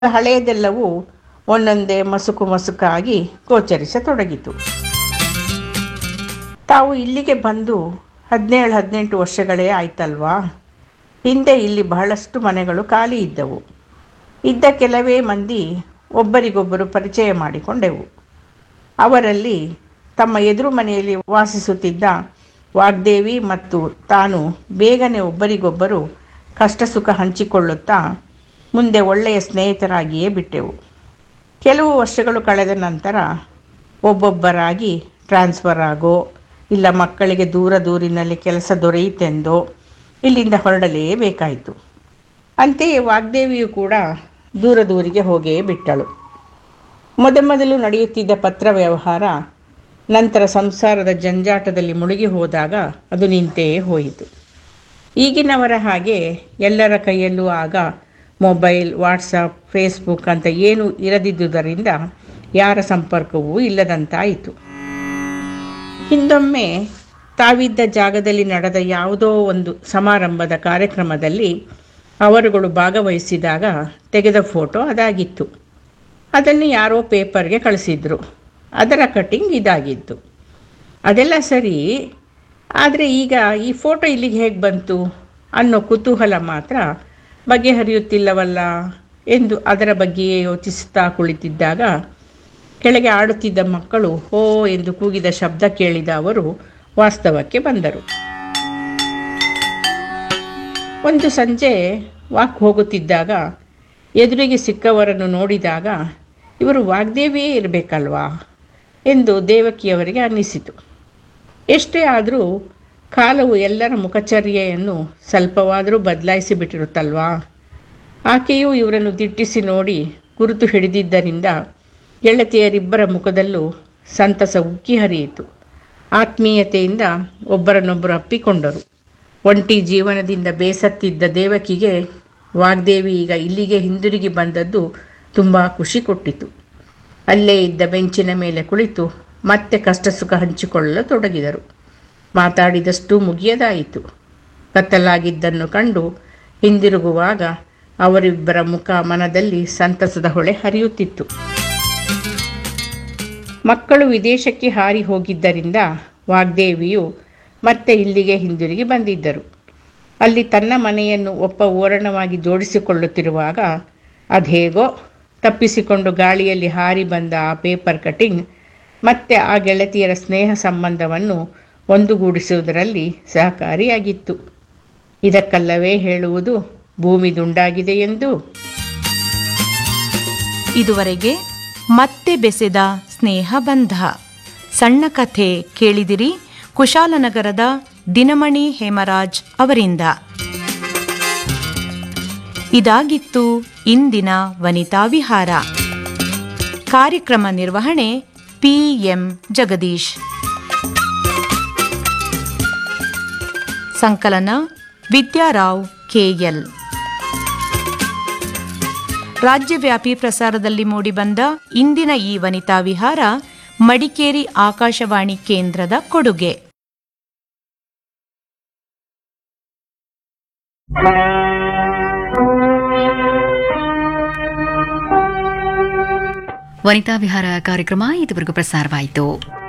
ಹಳೆಯದೆಲ್ಲವೂ ಒಂದೊಂದೇ ಮಸುಕು ಮಸುಕಾಗಿ ಗೋಚರಿಸತೊಡಗಿತು ತಾವು ಇಲ್ಲಿಗೆ ಬಂದು ಹದಿನೇಳು ಹದಿನೆಂಟು ವರ್ಷಗಳೇ ಆಯ್ತಲ್ವಾ ಹಿಂದೆ ಇಲ್ಲಿ ಬಹಳಷ್ಟು ಮನೆಗಳು ಖಾಲಿ ಇದ್ದವು ಇದ್ದ ಕೆಲವೇ ಮಂದಿ ಒಬ್ಬರಿಗೊಬ್ಬರು ಪರಿಚಯ ಮಾಡಿಕೊಂಡೆವು ಅವರಲ್ಲಿ ತಮ್ಮ ಎದುರು ಮನೆಯಲ್ಲಿ ವಾಸಿಸುತ್ತಿದ್ದ ವಾಗ್ದೇವಿ ಮತ್ತು ತಾನು ಬೇಗನೆ ಒಬ್ಬರಿಗೊಬ್ಬರು ಕಷ್ಟ ಸುಖ ಹಂಚಿಕೊಳ್ಳುತ್ತಾ ಮುಂದೆ ಒಳ್ಳೆಯ ಸ್ನೇಹಿತರಾಗಿಯೇ ಬಿಟ್ಟೆವು ಕೆಲವು ವರ್ಷಗಳು ಕಳೆದ ನಂತರ ಒಬ್ಬೊಬ್ಬರಾಗಿ ಟ್ರಾನ್ಸ್ಫರ್ ಆಗೋ ಇಲ್ಲ ಮಕ್ಕಳಿಗೆ ದೂರ ದೂರಿನಲ್ಲಿ ಕೆಲಸ ದೊರೆಯಿತೆಂದೋ ಇಲ್ಲಿಂದ ಹೊರಡಲೇಬೇಕಾಯಿತು ಅಂತೆಯೇ ವಾಗ್ದೇವಿಯು ಕೂಡ ದೂರ ದೂರಿಗೆ ಹೋಗೇ ಬಿಟ್ಟಳು ಮೊದಮೊದಲು ನಡೆಯುತ್ತಿದ್ದ ಪತ್ರ ವ್ಯವಹಾರ ನಂತರ ಸಂಸಾರದ ಜಂಜಾಟದಲ್ಲಿ ಮುಳುಗಿ ಹೋದಾಗ ಅದು ನಿಂತೇ ಹೋಯಿತು ಈಗಿನವರ ಹಾಗೆ ಎಲ್ಲರ ಕೈಯಲ್ಲೂ ಆಗ ಮೊಬೈಲ್ ವಾಟ್ಸಪ್ ಫೇಸ್ಬುಕ್ ಅಂತ ಏನೂ ಇರದಿದ್ದುದರಿಂದ ಯಾರ ಸಂಪರ್ಕವೂ ಇಲ್ಲದಂತಾಯಿತು ಹಿಂದೊಮ್ಮೆ ತಾವಿದ್ದ ಜಾಗದಲ್ಲಿ ನಡೆದ ಯಾವುದೋ ಒಂದು ಸಮಾರಂಭದ ಕಾರ್ಯಕ್ರಮದಲ್ಲಿ ಅವರುಗಳು ಭಾಗವಹಿಸಿದಾಗ ತೆಗೆದ ಫೋಟೋ ಅದಾಗಿತ್ತು ಅದನ್ನು ಯಾರೋ ಪೇಪರ್ಗೆ ಕಳಿಸಿದ್ರು ಅದರ ಕಟ್ಟಿಂಗ್ ಇದಾಗಿತ್ತು ಅದೆಲ್ಲ ಸರಿ ಆದರೆ ಈಗ ಈ ಫೋಟೋ ಇಲ್ಲಿಗೆ ಹೇಗೆ ಬಂತು ಅನ್ನೋ ಕುತೂಹಲ ಮಾತ್ರ ಬಗೆಹರಿಯುತ್ತಿಲ್ಲವಲ್ಲ ಎಂದು ಅದರ ಬಗ್ಗೆಯೇ ಯೋಚಿಸುತ್ತಾ ಕುಳಿತಿದ್ದಾಗ ಕೆಳಗೆ ಆಡುತ್ತಿದ್ದ ಮಕ್ಕಳು ಹೋ ಎಂದು ಕೂಗಿದ ಶಬ್ದ ಕೇಳಿದ ಅವರು ವಾಸ್ತವಕ್ಕೆ ಬಂದರು ಒಂದು ಸಂಜೆ ವಾಕ್ ಹೋಗುತ್ತಿದ್ದಾಗ ಎದುರಿಗೆ ಸಿಕ್ಕವರನ್ನು ನೋಡಿದಾಗ ಇವರು ವಾಗ್ದೇವಿಯೇ ಇರಬೇಕಲ್ವಾ ಎಂದು ದೇವಕಿಯವರಿಗೆ ಅನ್ನಿಸಿತು ಎಷ್ಟೇ ಆದರೂ ಕಾಲವು ಎಲ್ಲರ ಮುಖಚರ್ಯೆಯನ್ನು ಸ್ವಲ್ಪವಾದರೂ ಬದಲಾಯಿಸಿ ಬಿಟ್ಟಿರುತ್ತಲ್ವಾ ಆಕೆಯೂ ಇವರನ್ನು ದಿಟ್ಟಿಸಿ ನೋಡಿ ಗುರುತು ಹಿಡಿದಿದ್ದರಿಂದ ಗೆಳತಿಯರಿಬ್ಬರ ಮುಖದಲ್ಲೂ ಸಂತಸ ಉಕ್ಕಿ ಹರಿಯಿತು ಆತ್ಮೀಯತೆಯಿಂದ ಒಬ್ಬರನ್ನೊಬ್ಬರು ಅಪ್ಪಿಕೊಂಡರು ಒಂಟಿ ಜೀವನದಿಂದ ಬೇಸತ್ತಿದ್ದ ದೇವಕಿಗೆ ವಾಗ್ದೇವಿ ಈಗ ಇಲ್ಲಿಗೆ ಹಿಂದಿರುಗಿ ಬಂದದ್ದು ತುಂಬ ಖುಷಿ ಕೊಟ್ಟಿತು ಅಲ್ಲೇ ಇದ್ದ ಬೆಂಚಿನ ಮೇಲೆ ಕುಳಿತು ಮತ್ತೆ ಕಷ್ಟ ಸುಖ ಹಂಚಿಕೊಳ್ಳಲು ತೊಡಗಿದರು ಮಾತಾಡಿದಷ್ಟು ಮುಗಿಯದಾಯಿತು ಕತ್ತಲಾಗಿದ್ದನ್ನು ಕಂಡು ಹಿಂದಿರುಗುವಾಗ ಅವರಿಬ್ಬರ ಮುಖ ಮನದಲ್ಲಿ ಸಂತಸದ ಹೊಳೆ ಹರಿಯುತ್ತಿತ್ತು ಮಕ್ಕಳು ವಿದೇಶಕ್ಕೆ ಹಾರಿ ಹೋಗಿದ್ದರಿಂದ ವಾಗ್ದೇವಿಯು ಮತ್ತೆ ಇಲ್ಲಿಗೆ ಹಿಂದಿರುಗಿ ಬಂದಿದ್ದರು ಅಲ್ಲಿ ತನ್ನ ಮನೆಯನ್ನು ಒಪ್ಪ ಓರಣವಾಗಿ ಜೋಡಿಸಿಕೊಳ್ಳುತ್ತಿರುವಾಗ ಅದೇಗೋ ತಪ್ಪಿಸಿಕೊಂಡು ಗಾಳಿಯಲ್ಲಿ ಹಾರಿ ಬಂದ ಆ ಪೇಪರ್ ಕಟಿಂಗ್ ಮತ್ತೆ ಆ ಗೆಳತಿಯರ ಸ್ನೇಹ ಸಂಬಂಧವನ್ನು ಒಂದುಗೂಡಿಸುವುದರಲ್ಲಿ ಸಹಕಾರಿಯಾಗಿತ್ತು ಇದಕ್ಕಲ್ಲವೇ ಹೇಳುವುದು ಭೂಮಿ ದುಂಡಾಗಿದೆ ಎಂದು ಇದುವರೆಗೆ ಮತ್ತೆ ಬೆಸೆದ ಸ್ನೇಹ ಬಂಧ ಸಣ್ಣ ಕಥೆ ಕೇಳಿದಿರಿ ಕುಶಾಲನಗರದ ದಿನಮಣಿ ಹೇಮರಾಜ್ ಅವರಿಂದ ಇದಾಗಿತ್ತು ಇಂದಿನ ವನಿತಾ ವಿಹಾರ ಕಾರ್ಯಕ್ರಮ ನಿರ್ವಹಣೆ ಪಿಎಂ ಜಗದೀಶ್ ಸಂಕಲನ ವಿದ್ಯಾರಾವ್ ಕೆಎಲ್ ರಾಜ್ಯವ್ಯಾಪಿ ಪ್ರಸಾರದಲ್ಲಿ ಮೂಡಿಬಂದ ಇಂದಿನ ಈ ವನಿತಾ ವಿಹಾರ ಮಡಿಕೇರಿ ಆಕಾಶವಾಣಿ ಕೇಂದ್ರದ ಕೊಡುಗೆ ವನಿತಾ ವಿಹಾರ ಕಾರ್ಯಕ್ರಮ ಇದುವರೆಗೂ ಪ್ರಸಾರವಾಯಿತು